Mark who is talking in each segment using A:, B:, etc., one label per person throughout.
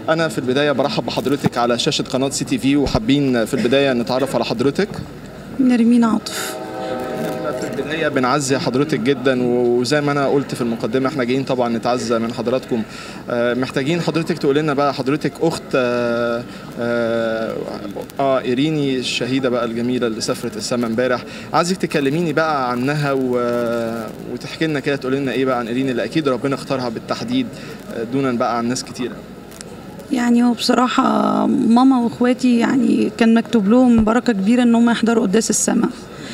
A: انا في البدايه برحب بحضرتك على شاشه قناه سي تي في وحابين في البدايه نتعرف على حضرتك
B: نرمين عاطف
A: احنا في البدايه بنعزي حضرتك جدا وزي ما انا قلت في المقدمه احنا جايين طبعا نتعزى من حضراتكم آه، محتاجين حضرتك تقول لنا بقى حضرتك اخت آه, آه, اه ايريني الشهيده بقى الجميله اللي سافرت السما امبارح عايزك تكلميني بقى عنها و... وتحكي لنا كده تقول لنا ايه بقى عن ايريني اللي اكيد ربنا اختارها بالتحديد آه، دونا بقى عن ناس كتيره
B: يعني هو بصراحة ماما واخواتي يعني كان مكتوب لهم بركة كبيرة ان هم يحضروا قداس السماء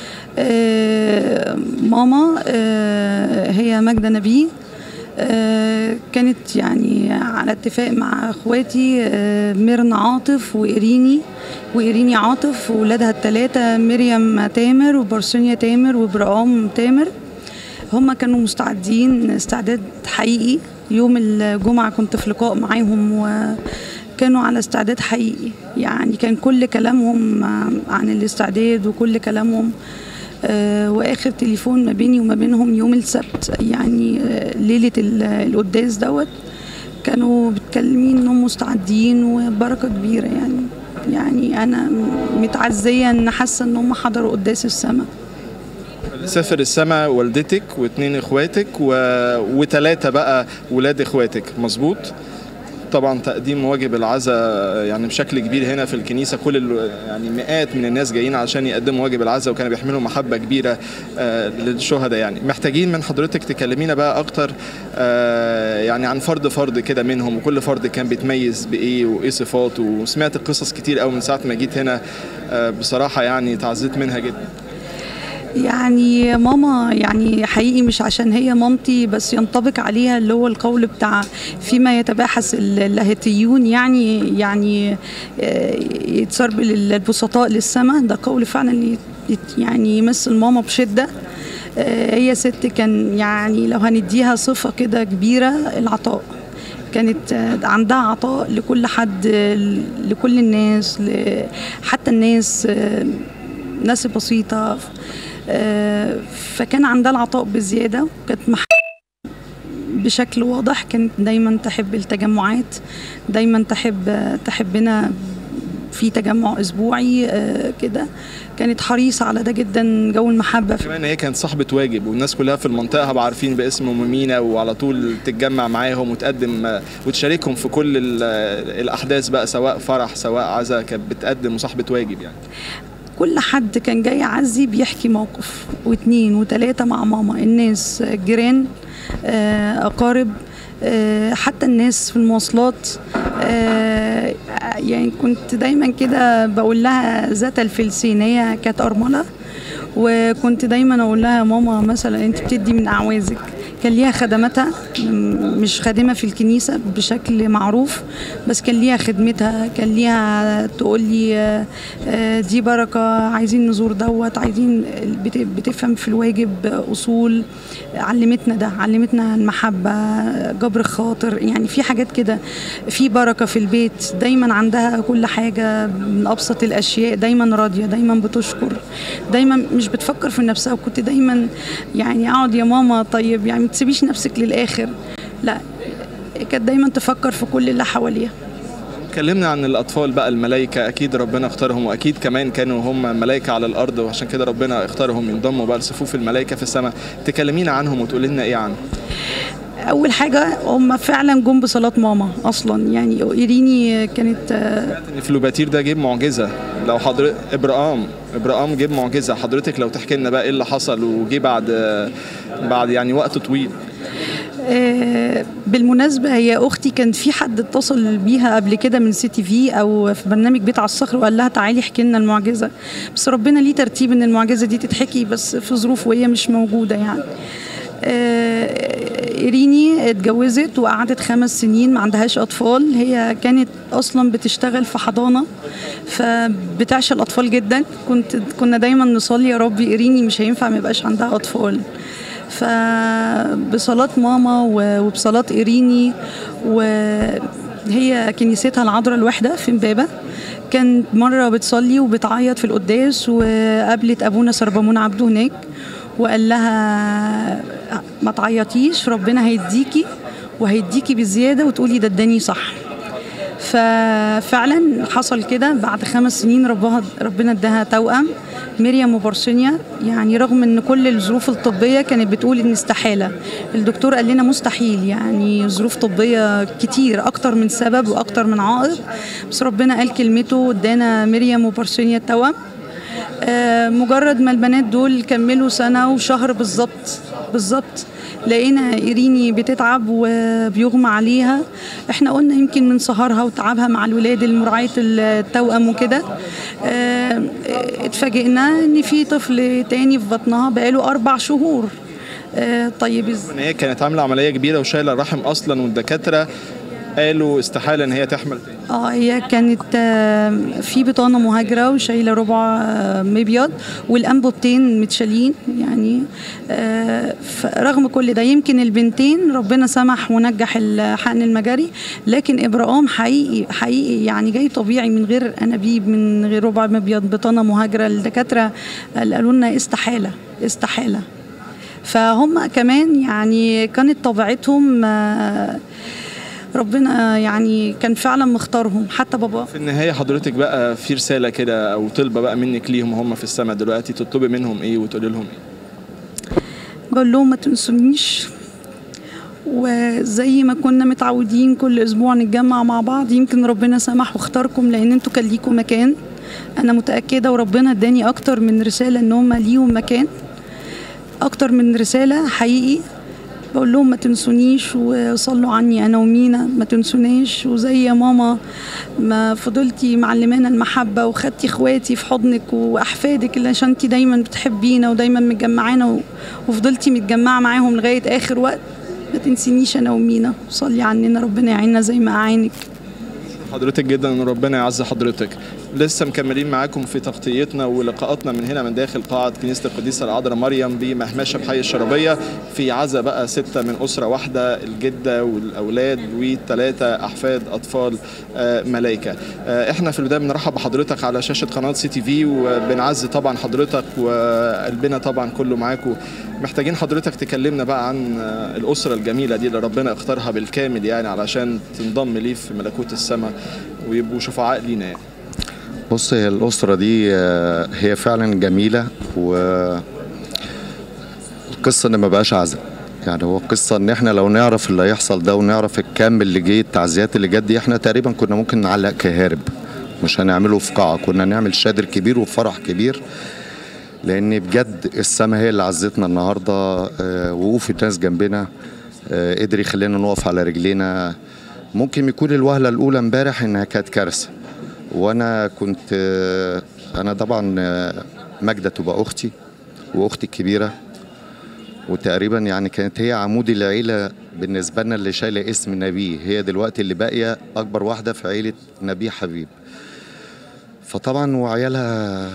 B: آه، ماما آه، هي ماجدة نبيه آه، كانت يعني على اتفاق مع اخواتي آه، ميرنا عاطف وإيريني وإيريني عاطف وولادها الثلاثة مريم تامر وبرسونيا تامر وبرقام تامر هم كانوا مستعدين استعداد حقيقي يوم الجمعة كنت في لقاء معاهم وكانوا على استعداد حقيقي يعني كان كل كلامهم عن الاستعداد وكل كلامهم آه، واخر تليفون ما بيني وما بينهم يوم السبت يعني آه، ليله ال- القداس دوت كانوا بتكلمين انهم مستعدين وبركه كبيره يعني يعني انا م- متعزيه ان حاسه ان هم حضروا قداس السماء
A: اللي سافر السما والدتك واثنين اخواتك و... وثلاثه بقى ولاد اخواتك مظبوط طبعا تقديم واجب العزاء يعني بشكل كبير هنا في الكنيسه كل ال... يعني مئات من الناس جايين عشان يقدموا واجب العزاء وكانوا بيحملوا محبه كبيره آه للشهداء يعني محتاجين من حضرتك تكلمينا بقى اكتر آه يعني عن فرد فرد كده منهم وكل فرد كان بيتميز بايه وايه صفاته وسمعت قصص كتير قوي من ساعه ما جيت هنا آه بصراحه يعني تعزيت منها جدا
B: يعني ماما يعني حقيقي مش عشان هي مامتي بس ينطبق عليها اللي هو القول بتاع فيما يتباحث اللاهوتيون يعني يعني آه، يتسرب للبسطاء للسماء ده قول فعلا يت- يعني يمثل ماما بشده آه، هي ست كان يعني لو هنديها صفه كده كبيره العطاء كانت آه، عندها عطاء لكل حد آه، لكل الناس ل- حتى الناس آه، ناس بسيطة آه، فكان عندها العطاء بزيادة وكانت مح بشكل واضح كانت دايما تحب التجمعات دايما تحب تحبنا في تجمع اسبوعي آه، كده كانت حريصه على ده جدا جو المحبه
A: كمان هي كانت صاحبة واجب والناس كلها في المنطقة هبقى عارفين باسم أم مينا وعلى طول تتجمع معاهم وتقدم آه، وتشاركهم في كل ال- آه، الأحداث بقى سواء فرح سواء عزا كانت بتقدم وصاحبة واجب يعني
B: كل حد كان جاي يعزي بيحكي موقف واتنين وتلاتة مع ماما الناس جيران آه، أقارب آه، حتى الناس في المواصلات آه، يعني كنت دايما كده بقول لها ذات الفلسين هي كانت أرملة وكنت دايما أقول لها ماما مثلا أنت بتدي من أعوازك كان ليها خدماتها م- مش خادمة في الكنيسة بشكل معروف بس كان ليها خدمتها كان ليها تقول لي آه، آه، دي بركة عايزين نزور دوت عايزين بت- بتفهم في الواجب أصول علمتنا ده علمتنا المحبة جبر الخاطر يعني في حاجات كده في بركة في البيت دايما عندها كل حاجة من أبسط الأشياء دايما راضية دايما بتشكر دايما مش بتفكر في نفسها وكنت دايما يعني أقعد يا ماما طيب يعني ما تسيبيش نفسك للآخر لا كانت دايما تفكر في كل اللي حواليها
A: اتكلمنا عن الأطفال بقى الملائكة أكيد ربنا اختارهم وأكيد كمان كانوا هم ملائكة على الأرض وعشان كده ربنا اختارهم ينضموا بقى لصفوف الملائكة في السماء تكلمينا عنهم وتقول لنا إيه عنهم
B: اول حاجه هم فعلا جم بصلاه ماما اصلا يعني ايريني كانت آه،
A: ان فلوباتير ده جيب معجزه لو حضرتك ابراهام ابراهام جيب معجزه حضرتك لو تحكي لنا بقى ايه اللي حصل وجي بعد بعد يعني وقت طويل
B: آه، بالمناسبة هي أختي كان في حد اتصل بيها قبل كده من سي تي في أو في برنامج بيت على الصخر وقال لها تعالي احكي لنا المعجزة بس ربنا ليه ترتيب إن المعجزة دي تتحكي بس في ظروف وهي مش موجودة يعني آه، إيريني اتجوزت وقعدت خمس سنين ما عندهاش أطفال هي كانت أصلا بتشتغل في حضانة فبتعشى الأطفال جدا كنت كنا دايما نصلي يا رب إيريني مش هينفع ما يبقاش عندها أطفال فبصلاة ماما و- وبصلاة إيريني وهي كنيستها العذراء الوحدة في امبابة كانت مرة بتصلي وبتعيط في القداس وقابلت أبونا سربمون عبده هناك وقال لها ما تعيطيش ربنا هيديكي وهيديكي بزيادة وتقولي ده اداني صح ففعلا حصل كده بعد خمس سنين ربها ربنا اداها توأم مريم وبرسونيا يعني رغم ان كل الظروف الطبيه كانت بتقول ان استحاله الدكتور قال لنا مستحيل يعني ظروف طبيه كتير اكتر من سبب واكتر من عائق بس ربنا قال كلمته وادانا مريم وبرسونيا التوأم آه، مجرد ما البنات دول كملوا سنه وشهر بالظبط بالظبط لقينا إيريني بتتعب وبيغمى عليها احنا قلنا يمكن من سهرها وتعبها مع الولاد المراعية التوأم وكده اه، اتفاجئنا ان في طفل تاني في بطنها بقاله اربع شهور اه، طيب إز-
A: ان هي كانت عامله عمليه كبيره وشايله الرحم اصلا والدكاتره قالوا استحاله ان هي تحمل تاني
B: اه هي كانت آه، في بطانه مهاجره وشايله ربع آه، مبيض والانبوبتين متشالين يعني آه، فرغم كل ده يمكن البنتين ربنا سمح ونجح الحقن المجاري لكن ابراهام حقيقي حقيقي يعني جاي طبيعي من غير انابيب من غير ربع مبيض بطانه مهاجره الدكاتره قالوا لنا استحاله استحاله فهم كمان يعني كانت طبيعتهم آه، ربنا يعني كان فعلا مختارهم حتى بابا
A: في النهايه حضرتك بقى في رساله كده او طلبه بقى منك ليهم هم في السماء دلوقتي تطلبي منهم ايه وتقولي لهم ايه
B: بقول لهم ما تنسونيش وزي ما كنا متعودين كل اسبوع نتجمع مع بعض يمكن ربنا سمح واختاركم لان انتوا كان ليكم مكان انا متاكده وربنا اداني اكتر من رساله ان هم ليهم مكان اكتر من رساله حقيقي بقول لهم ما تنسونيش وصلوا عني انا ومينا ما تنسوناش وزي يا ماما ما فضلتي معلمانا المحبه وخدتي اخواتي في حضنك واحفادك اللي عشان انتي دايما بتحبينا ودايما متجمعانا و- وفضلتي متجمعه معاهم لغايه اخر وقت ما تنسينيش انا ومينا صلي عننا ربنا يعيننا زي ما اعانك
A: حضرتك جدا ان ربنا يعز حضرتك لسه مكملين معاكم في تغطيتنا ولقاءاتنا من هنا من داخل قاعة كنيسة القديسة العذراء مريم بمهمشة بحي الشرابية في عزا بقى ستة من أسرة واحدة الجدة والأولاد والثلاثة أحفاد أطفال آه، ملايكة آه، احنا في البداية بنرحب بحضرتك على شاشة قناة سي تي في وبنعزي طبعا حضرتك وقلبنا طبعا كله معاكم محتاجين حضرتك تكلمنا بقى عن آه، الأسرة الجميلة دي اللي ربنا اختارها بالكامل يعني علشان تنضم ليه في ملكوت السماء ويبقوا شفعاء لينا يعني
C: بص هي الأسرة دي آه، هي فعلا جميلة و القصة إن ما بقاش عزا يعني هو القصة إن إحنا لو نعرف اللي هيحصل ده ونعرف الكم اللي جه التعزيات اللي جت دي إحنا تقريبا كنا ممكن نعلق كهارب مش هنعمله في قاعة كنا نعمل شادر كبير وفرح كبير لأن بجد السما هي اللي عزتنا النهاردة آه، وقوف الناس جنبنا آه، قدر يخلينا نقف على رجلينا ممكن يكون الوهلة الأولى امبارح إنها كانت كارثة وانا كنت آه، انا طبعا آه، ماجده تبقى اختي واختي الكبيره وتقريبا يعني كانت هي عمود العيله بالنسبه لنا اللي شايله اسم نبيه هي دلوقتي اللي باقيه اكبر واحده في عيله نبيه حبيب فطبعا وعيالها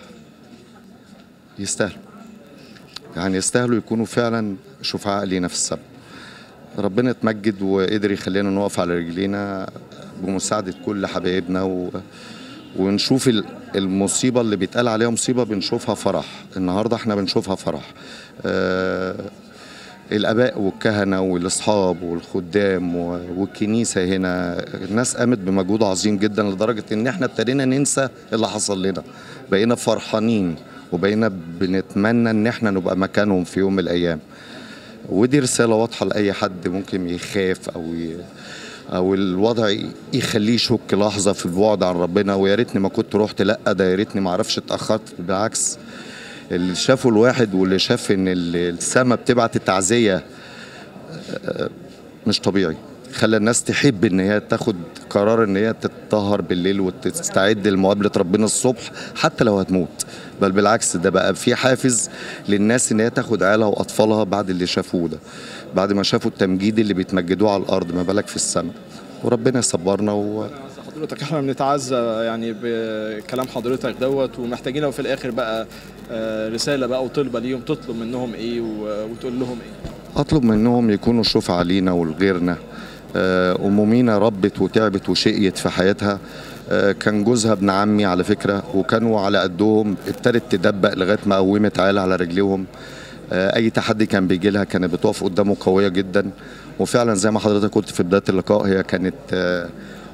C: يستاهلوا يعني يستاهلوا يكونوا فعلا شفعاء لينا في السبت ربنا يتمجد وقدر يخلينا نقف على رجلينا بمساعدة كل حبايبنا و... ونشوف ال- المصيبة اللي بيتقال عليها مصيبة بنشوفها فرح النهاردة احنا بنشوفها فرح آه الآباء والكهنة والأصحاب والخدام و- والكنيسة هنا الناس قامت بمجهود عظيم جدا لدرجة إن احنا ابتدينا ننسى اللي حصل لنا بقينا فرحانين وبقينا بنتمنى إن احنا نبقى مكانهم في يوم من الأيام ودي رسالة واضحة لأي حد ممكن يخاف أو ي... أو الوضع ي- يخليه يشك لحظة في البعد عن ربنا ويا ريتني ما كنت رحت لأ ده يا ريتني ما عرفش اتأخرت بالعكس اللي شافه الواحد واللي شاف إن ال- السما بتبعت التعزية آه، مش طبيعي خلى الناس تحب ان هي تاخد قرار ان هي تتطهر بالليل وتستعد لمقابله ربنا الصبح حتى لو هتموت بل بالعكس ده بقى في حافز للناس ان هي تاخد عيالها واطفالها بعد اللي شافوه ده بعد ما شافوا التمجيد اللي بيتمجدوه على الارض ما بالك في السماء وربنا يصبرنا و...
A: حضرتك احنا بنتعزى يعني بكلام حضرتك دوت ومحتاجين لو في الاخر بقى آه، رساله بقى وطلبه ليهم تطلب منهم ايه و- وتقول لهم ايه
C: اطلب منهم يكونوا شفعاء لينا ولغيرنا آه، ام مينا ربت وتعبت وشقيت في حياتها آه، كان جوزها ابن عمي على فكره وكانوا على قدهم ابتدت تدبق لغايه ما قومت عيالها على رجليهم آه، اي تحدي كان بيجي لها كانت بتقف قدامه قويه جدا وفعلا زي ما حضرتك قلت في بدايه اللقاء هي كانت آه،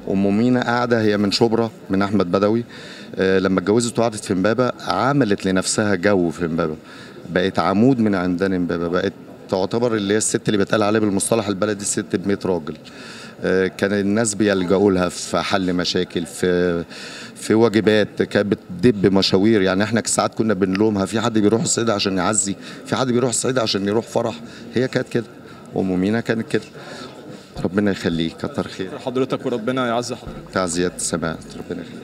C: ام مينا قاعده هي من شبرا من احمد بدوي آه، لما اتجوزت وقعدت في امبابه عملت لنفسها جو في امبابه بقت عمود من عمدان امبابه بقت تعتبر اللي هي الست اللي بيتقال عليها بالمصطلح البلدي الست ب 100 راجل آه، كان الناس بيلجأوا لها في حل مشاكل في في واجبات كانت بتدب مشاوير يعني احنا ساعات كنا بنلومها في حد بيروح الصعيد عشان يعزي في حد بيروح الصعيد عشان يروح فرح هي كانت كده ام مينا كانت كده ربنا يخليك كتر خير
A: حضرتك وربنا يعز حضرتك
C: تعزيات السماء ربنا يخليك